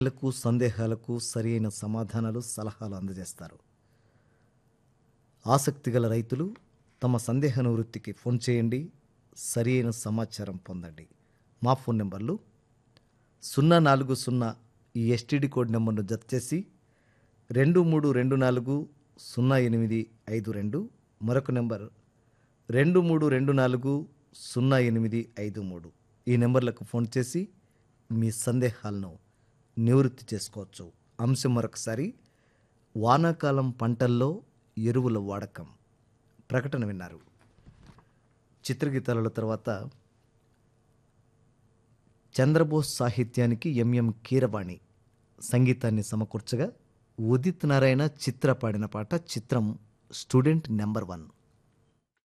ప్రశ్నలకు సందేహాలకు సరియైన సమాధానాలు సలహాలు అందజేస్తారు ఆసక్తిగల రైతులు తమ సందేహ నివృత్తికి ఫోన్ చేయండి సరియైన సమాచారం పొందండి మా ఫోన్ నెంబర్లు సున్నా నాలుగు సున్నా ఈ ఎస్టీడీ కోడ్ నెంబర్ను జత చేసి రెండు మూడు రెండు నాలుగు సున్నా ఎనిమిది ఐదు రెండు మరొక నెంబర్ రెండు మూడు రెండు నాలుగు సున్నా ఎనిమిది ఐదు మూడు ఈ నెంబర్లకు ఫోన్ చేసి మీ సందేహాలను నివృత్తి చేసుకోవచ్చు అంశం మరొకసారి వానాకాలం పంటల్లో ఎరువుల వాడకం ప్రకటన విన్నారు చిత్రగీతాల తర్వాత చంద్రబోస్ సాహిత్యానికి ఎంఎం కీరవాణి సంగీతాన్ని సమకూర్చగా ఉదిత్ నారాయణ చిత్ర పాడిన పాట చిత్రం స్టూడెంట్ నెంబర్ వన్